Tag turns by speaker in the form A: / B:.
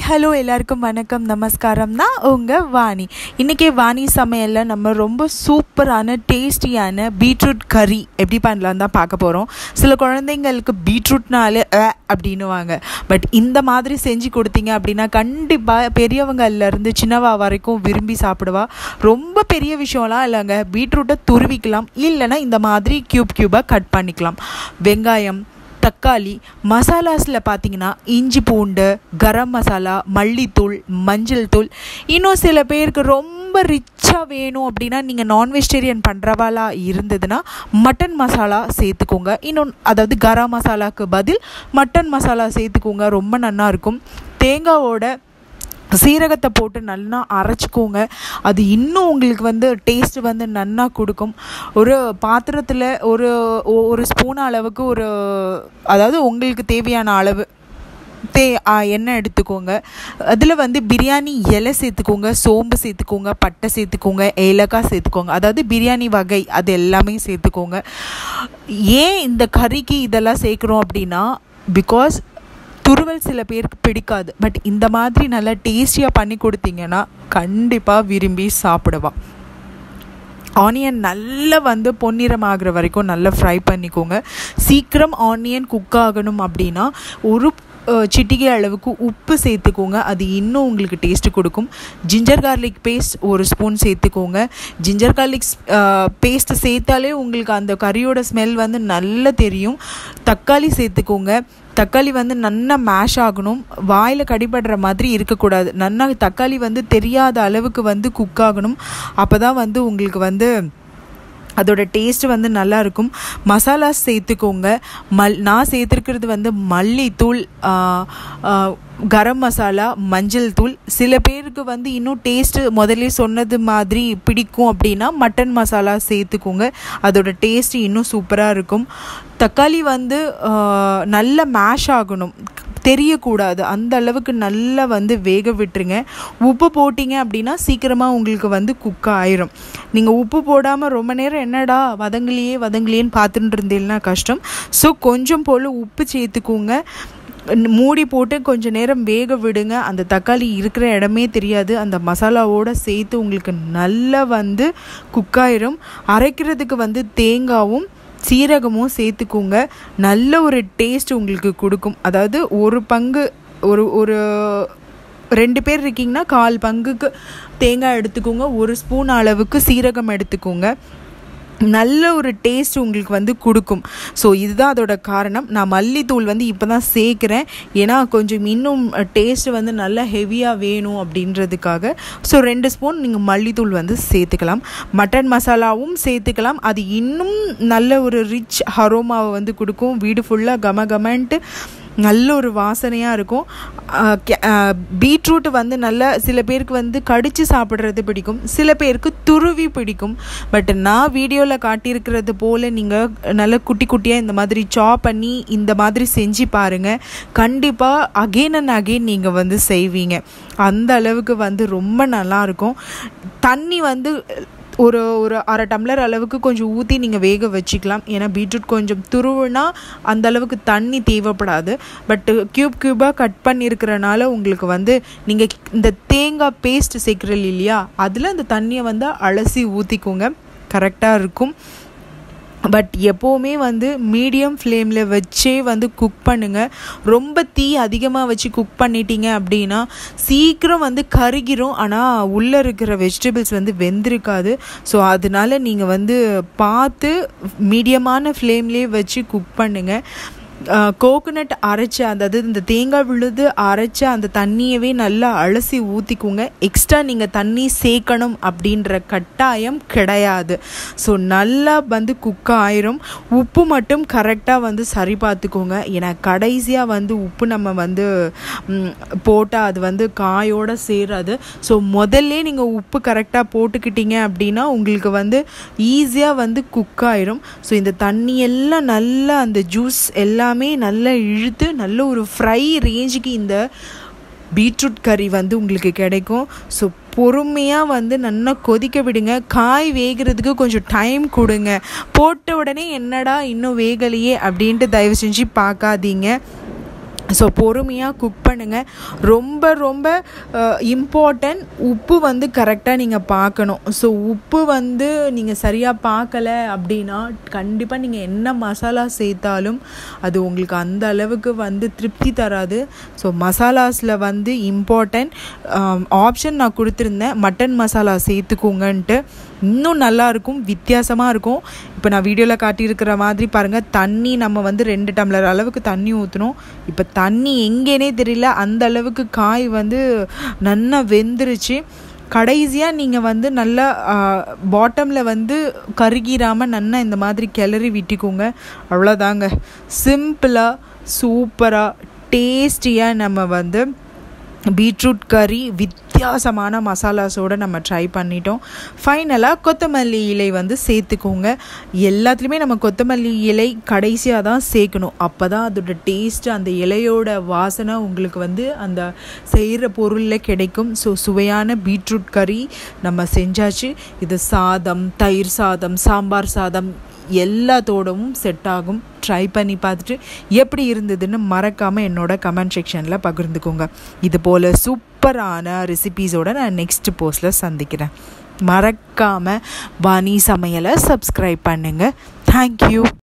A: hello எல்லாருக்கும் வணக்கம் நமஸ்காரம் தான் உங்கள் வாணி இன்றைக்கி வாணி சமையலில் நம்ம ரொம்ப சூப்பரான டேஸ்டியான பீட்ரூட் கறி எப்படி பண்ணலாம் தான் பார்க்க போகிறோம் சில குழந்தைங்களுக்கு பீட்ரூட்னாலே அ அப்படின்னுவாங்க பட் இந்த மாதிரி செஞ்சு கொடுத்தீங்க அப்படின்னா கண்டிப்பாக பெரியவங்கள்லேருந்து சின்னவா வரைக்கும் விரும்பி சாப்பிடுவா ரொம்ப பெரிய விஷயம்லாம் இல்லைங்க பீட்ரூட்டை துருவிக்கலாம் இல்லைன்னா இந்த மாதிரி க்யூப் க்யூபாக கட் பண்ணிக்கலாம் வெங்காயம் தக்காளி மசாலாஸில் பார்த்தீங்கன்னா இஞ்சி பூண்டு கரம் மசாலா மல்லித்தூள் மஞ்சள் தூள் இன்னும் சில பேருக்கு ரொம்ப ரிச்சாக வேணும் அப்படின்னா நீங்கள் நான் வெஜிடேரியன் பண்ணுறவாளா இருந்ததுன்னா மட்டன் மசாலா சேர்த்துக்கோங்க இன்னும் அதாவது கரம் மசாலாவுக்கு பதில் மட்டன் மசாலா சேர்த்துக்கோங்க ரொம்ப நல்லா இருக்கும் தேங்காவோட சீரகத்தை போட்டு நல்லா அரைச்சிக்கோங்க அது இன்னும் உங்களுக்கு வந்து டேஸ்ட் வந்து நல்லா கொடுக்கும் ஒரு பாத்திரத்தில் ஒரு ஒரு ஸ்பூன் அளவுக்கு ஒரு அதாவது உங்களுக்கு தேவையான அளவு தே எண்ணெய் எடுத்துக்கோங்க அதில் வந்து பிரியாணி இலை சேர்த்துக்கோங்க சோம்பு சேர்த்துக்கோங்க பட்டை சேர்த்துக்கோங்க ஏலக்காய் சேர்த்துக்கோங்க அதாவது பிரியாணி வகை அது எல்லாமே சேர்த்துக்கோங்க ஏன் இந்த கறிக்கு இதெல்லாம் சேர்க்குறோம் அப்படின்னா பிகாஸ் துருவல் சில பேருக்கு பிடிக்காது பட் இந்த மாதிரி நல்லா டேஸ்டியாக பண்ணி கொடுத்தீங்கன்னா கண்டிப்பாக விரும்பி சாப்பிடுவான் ஆனியன் நல்லா வந்து பொன்னிறம் ஆகிற வரைக்கும் நல்லா ஃப்ரை பண்ணிக்கோங்க சீக்கிரம் ஆனியன் குக் ஆகணும் அப்படின்னா ஒரு சிட்டிகை அளவுக்கு உப்பு சேர்த்துக்கோங்க அது இன்னும் உங்களுக்கு டேஸ்ட்டு கொடுக்கும் ஜிஞ்சர் கார்லிக் பேஸ்ட் ஒரு ஸ்பூன் சேர்த்துக்கோங்க ஜிஞ்சர் கார்லிக் பேஸ்ட்டு சேர்த்தாலே உங்களுக்கு அந்த கறியோட ஸ்மெல் வந்து நல்லா தெரியும் தக்காளி சேர்த்துக்கோங்க தக்காளி வந்து நல்லா மேஷ் ஆகணும் வாயில் கடிபடுற மாதிரி இருக்கக்கூடாது நல்லா தக்காளி வந்து தெரியாத அளவுக்கு வந்து குக் ஆகணும் அப்போ தான் வந்து உங்களுக்கு வந்து அதோட டேஸ்ட் வந்து நல்லா இருக்கும் மசாலா சேர்த்துக்கோங்க மல் நான் சேர்த்துருக்கிறது வந்து மல்லித்தூள் கரம் மசாலா மஞ்சள் தூள் சில பேருக்கு வந்து இன்னும் டேஸ்ட்டு முதல்ல சொன்னது மாதிரி பிடிக்கும் அப்படின்னா மட்டன் மசாலா சேர்த்துக்கோங்க அதோட டேஸ்ட் இன்னும் சூப்பராக இருக்கும் தக்காளி வந்து நல்ல மேஷ் ஆகணும் தெரியக்கூடாது அந்த அளவுக்கு நல்லா வந்து வேக விட்டுருங்க உப்பு போட்டிங்க அப்படின்னா சீக்கிரமாக உங்களுக்கு வந்து குக் ஆயிரும் நீங்கள் உப்பு போடாமல் ரொம்ப நேரம் என்னடா வதங்கலையே வதங்கலையேன்னு பார்த்துட்டு இருந்தீங்கன்னா கஷ்டம் ஸோ கொஞ்சம் போல் உப்பு சேர்த்துக்கோங்க மூடி போட்டு கொஞ்சம் நேரம் வேக விடுங்க அந்த தக்காளி இருக்கிற இடமே தெரியாது அந்த மசாலாவோடு சேர்த்து உங்களுக்கு நல்லா வந்து குக்காயிரும் அரைக்கிறதுக்கு வந்து தேங்காவும் சீரகமும் சேர்த்துக்கோங்க நல்ல ஒரு டேஸ்ட் உங்களுக்கு கொடுக்கும் அதாவது ஒரு பங்கு ஒரு ஒரு ரெண்டு பேர் இருக்கீங்கன்னா கால் பங்குக்கு தேங்காய் எடுத்துக்கோங்க ஒரு ஸ்பூன் அளவுக்கு சீரகம் எடுத்துக்கோங்க நல்ல ஒரு டேஸ்ட் உங்களுக்கு வந்து கொடுக்கும் ஸோ இதுதான் அதோட காரணம் நான் மல்லித்தூள் வந்து இப்போ தான் சேர்க்குறேன் ஏன்னா கொஞ்சம் இன்னும் டேஸ்ட் வந்து நல்லா ஹெவியாக வேணும் அப்படின்றதுக்காக ஸோ ரெண்டு ஸ்பூன் நீங்கள் மல்லித்தூள் வந்து சேர்த்துக்கலாம் மட்டன் மசாலாவும் சேர்த்துக்கலாம் அது இன்னும் நல்ல ஒரு ரிச் ஹரோமாவை வந்து கொடுக்கும் வீடு ஃபுல்லாக கம கமன்ட்டு நல்ல ஒரு வாசனையாக இருக்கும் பீட்ரூட் வந்து நல்ல சில பேருக்கு வந்து கடித்து சாப்பிட்றது பிடிக்கும் சில பேருக்கு துருவி பிடிக்கும் பட் நான் வீடியோவில் காட்டியிருக்கிறது போல் நீங்கள் நல்ல குட்டி குட்டியாக இந்த மாதிரி சாப் பண்ணி இந்த மாதிரி செஞ்சு பாருங்கள் கண்டிப்பாக அகெயின் அண்ட் அகெயின் நீங்கள் வந்து செய்வீங்க அந்த அளவுக்கு வந்து ரொம்ப நல்லாயிருக்கும் தண்ணி வந்து ஒரு ஒரு அரை டம்ளர் அளவுக்கு கொஞ்சம் ஊற்றி நீங்கள் வேக வச்சுக்கலாம் ஏன்னா பீட்ரூட் கொஞ்சம் துருவுனா அந்த அளவுக்கு தண்ணி தேவைப்படாது பட்டு க்யூப் க்யூபாக கட் பண்ணியிருக்கிறனால உங்களுக்கு வந்து நீங்கள் இந்த தேங்காய் பேஸ்ட் சேர்க்குறீங்க இல்லையா அதில் அந்த தண்ணியை வந்து அலசி ஊற்றிக்கோங்க கரெக்டாக இருக்கும் பட் எப்போவுமே வந்து மீடியம் ஃப்ளேமில் வச்சே வந்து குக் பண்ணுங்கள் ரொம்ப தீ அதிகமாக வச்சு குக் பண்ணிட்டீங்க அப்படின்னா சீக்கிரம் வந்து கருகிரும் ஆனால் உள்ளே இருக்கிற வெஜிடபிள்ஸ் வந்து வெந்திருக்காது ஸோ அதனால நீங்கள் வந்து பார்த்து மீடியமான ஃப்ளேம்லேயே வச்சு குக் பண்ணுங்கள் கோகோனட் அரைச்ச அதாவது இந்த தேங்காய் விழுது அரைச்ச அந்த தண்ணியவே நல்லா அலசி ஊற்றிக்கோங்க எக்ஸ்ட்ரா நீங்கள் தண்ணி சேர்க்கணும் அப்படின்ற கட்டாயம் கிடையாது ஸோ நல்லா வந்து குக் ஆயிரும் உப்பு மட்டும் கரெக்டாக வந்து சரி பார்த்துக்கோங்க ஏன்னா கடைசியாக வந்து உப்பு நம்ம வந்து போட்டால் அது வந்து காயோடு சேராது ஸோ முதல்ல நீங்கள் உப்பு கரெக்டாக போட்டுக்கிட்டீங்க அப்படின்னா உங்களுக்கு வந்து ஈஸியாக வந்து குக் ஆயிரும் ஸோ இந்த தண்ணி எல்லாம் நல்லா அந்த ஜூஸ் எல்லாம் எல்லாமே நல்லா இழுத்து நல்ல ஒரு ஃப்ரை ரேஞ்சுக்கு இந்த பீட்ரூட் கறி வந்து உங்களுக்கு கிடைக்கும் ஸோ பொறுமையாக வந்து நல்லா கொதிக்க விடுங்க காய் வேகிறதுக்கு கொஞ்சம் டைம் கொடுங்க போட்ட உடனே என்னடா இன்னும் வேகலையே அப்படின்ட்டு தயவு செஞ்சு பார்க்காதீங்க ஸோ பொறுமையாக குக் பண்ணுங்கள் ரொம்ப ரொம்ப இம்பார்ட்டன்ட் உப்பு வந்து கரெக்டாக நீங்கள் பார்க்கணும் ஸோ உப்பு வந்து நீங்கள் சரியாக பார்க்கல அப்படின்னா கண்டிப்பாக நீங்கள் என்ன மசாலா சேர்த்தாலும் அது உங்களுக்கு அந்த அளவுக்கு வந்து திருப்தி தராது ஸோ மசாலாஸில் வந்து இம்பார்ட்டன்ட் ஆப்ஷன் நான் கொடுத்துருந்தேன் மட்டன் மசாலா சேர்த்துக்கோங்கன்ட்டு இன்னும் நல்லாயிருக்கும் வித்தியாசமாக இருக்கும் இப்போ நான் வீடியோவில் காட்டியிருக்கிற மாதிரி பாருங்கள் தண்ணி நம்ம வந்து ரெண்டு டம்ளர் அளவுக்கு தண்ணி ஊற்றணும் இப்போ தண்ணி எங்கேனே தெரியல அந்த அளவுக்கு காய் வந்து நல்லா வெந்துருச்சு கடைசியாக நீங்கள் வந்து நல்லா பாட்டமில் வந்து கருகிராமல் நல்லா இந்த மாதிரி கிளறி விட்டிக்கோங்க அவ்வளோதாங்க சிம்பிளாக சூப்பராக டேஸ்டியாக நம்ம வந்து பீட்ரூட் கறி வித்தியாசமான மசாலாஸோடு நம்ம ட்ரை பண்ணிட்டோம் ஃபைனலாக கொத்தமல்லி இலை வந்து சேர்த்துக்கோங்க எல்லாத்துலேயுமே நம்ம கொத்தமல்லி இலை கடைசியாக தான் சேர்க்கணும் அப்போ தான் அதோட டேஸ்ட் அந்த இலையோட வாசனை உங்களுக்கு வந்து அந்த செய்கிற பொருளில் கிடைக்கும் ஸோ சுவையான பீட்ரூட் கறி நம்ம செஞ்சாச்சு இது சாதம் தயிர் சாதம் சாம்பார் சாதம் எல்லாத்தோடவும் செட் ஆகும் ட்ரை பண்ணி பார்த்துட்டு எப்படி இருந்ததுன்னு மறக்காமல் என்னோட கமெண்ட் செக்ஷனில் பகிர்ந்துக்கோங்க இது போல் சூப்பரான ரெசிபீஸோடு நான் நெக்ஸ்ட் போஸ்ட்டில் சந்திக்கிறேன் மறக்காமல் வாணி சமையலை சப்ஸ்கிரைப் பண்ணுங்கள் தேங்க்யூ